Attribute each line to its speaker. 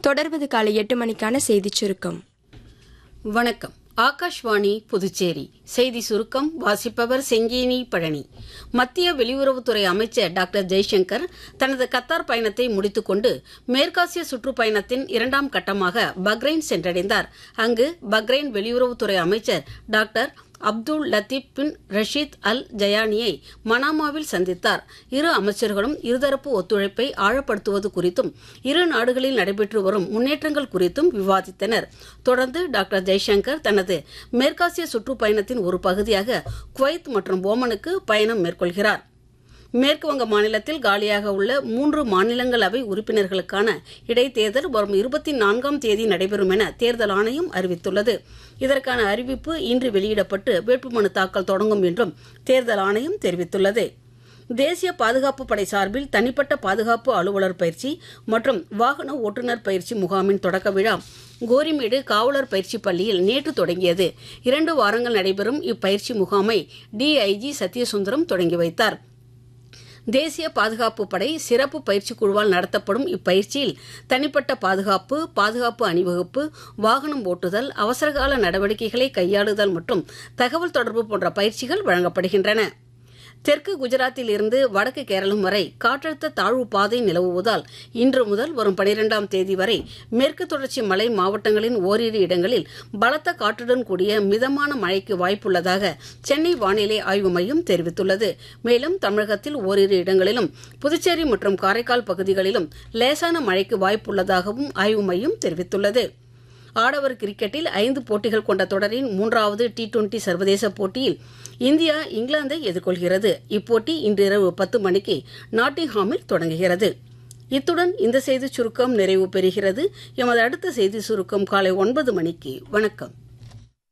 Speaker 1: தொடர்வது காலை எட்டு மணிக்கான செய்திச் சுருக்கம்
Speaker 2: வணக்கம் ஆகாஷ்வாணி புதுச்சேரி செய்தி சுருக்கம் வாசிப்பவர் செங்கேனி பழனி மத்திய வெளியுறவுத்துறை அமைச்சர் டாக்டர் ஜெய்சங்கர் தனது கத்தார் பயணத்தை முடித்துக்கொண்டு மேற்காசிய சுற்றுப்பயணத்தின் இரண்டாம் கட்டமாக பக்ரைன் சென்றடைந்தார் அங்கு பக்ரைன் வெளியுறவுத்துறை அமைச்சர் doctor Abdul Latif bin Rashid Al ஜயானியை மனாமாவில் சந்தித்தார் இரு அமைச்சர்களும் இருதரப்பு ஒத்துழைப்பை ஆழப்படுத்துவது குறித்தும் இரு நாடுகளில் நடைபெற்று வரும் முன்னேற்றங்கள் குறித்தும் விவாதித்தனர் தொடர்ந்து டாக்டர் ஜெய்சங்கர் தனது மேற்காசிய சுற்றுப்பயணத்தின் ஒரு பகுதியாக குவைத் மற்றும் ஓமனுக்கு பயணம் மேற்கொள்கிறார் மேற்குவங்க மாநிலத்தில் காலியாக உள்ள மூன்று மாநிலங்களவை உறுப்பினர்களுக்கான இடைத்தேர்தல் வரும் இருபத்தி நான்காம் தேதி நடைபெறும் என தேர்தல் ஆணையம் அறிவித்துள்ளது இதற்கான அறிவிப்பு இன்று வெளியிடப்பட்டு வேட்புமனு தாக்கல் தொடங்கும் என்றும் தேர்தல் ஆணையம் தெரிவித்துள்ளது தேசிய பாதுகாப்பு படை சார்பில் தனிப்பட்ட பாதுகாப்பு அலுவலர் பயிற்சி மற்றும் வாகன ஓட்டுநர் பயிற்சி முகாமின் தொடக்க விழா கோரிமேடு காவலர் பயிற்சி பள்ளியில் நேற்று தொடங்கியது இரண்டு வாரங்கள் நடைபெறும் இப்பயிற்சி முகாமை டிஐஜி சத்யசுந்தரம் தொடங்கி வைத்தார் தேசிய பாதுகாப்பு படை சிறப்பு பயிற்சி குழுவால் நடத்தப்படும் இப்பயிற்சியில் தனிப்பட்ட பாதுகாப்பு பாதுகாப்பு அணிவகுப்பு வாகனம் ஓட்டுதல் அவசரகால நடவடிக்கைகளை கையாளுதல் மற்றும் தகவல் தொடர்பு போன்ற பயிற்சிகள் வழங்கப்படுகின்றன தெற்கு குஜராத்தில் இருந்து வடக்கு கேரளம் வரை காற்றழுத்த தாழ்வு பாதை நிலவுவதால் இன்று முதல் வரும் பனிரெண்டாம் தேதி வரை மேற்கு தொடர்ச்சி மலை மாவட்டங்களின் ஓரிரு இடங்களில் பலத்த காற்றுடன் கூடிய மிதமான மழைக்கு வாய்ப்புள்ளதாக சென்னை வானிலை ஆய்வு மையம் தெரிவித்துள்ளது மேலும் தமிழகத்தில் ஓரிரு இடங்களிலும் புதுச்சேரி மற்றும் காரைக்கால் பகுதிகளிலும் லேசான மழைக்கு வாய்ப்புள்ளதாகவும் ஆய்வு மையம் தெரிவித்துள்ளது ஆடவர் கிரிக்கெட்டில் ஐந்து போட்டிகள் கொண்ட தொடரின் மூன்றாவது டி டுவெண்டி சர்வதேச போட்டியில் இந்தியா இங்கிலாந்தை எதிர்கொள்கிறது இப்போட்டி இன்றிரவு பத்து மணிக்கு நாட்டிங்ஹாமில் தொடங்குகிறது இத்துடன் இந்த செய்திச் சுருக்கம் நிறைவு பெறுகிறது எமது அடுத்த செய்தி சுருக்கம் காலை ஒன்பது மணிக்கு வணக்கம்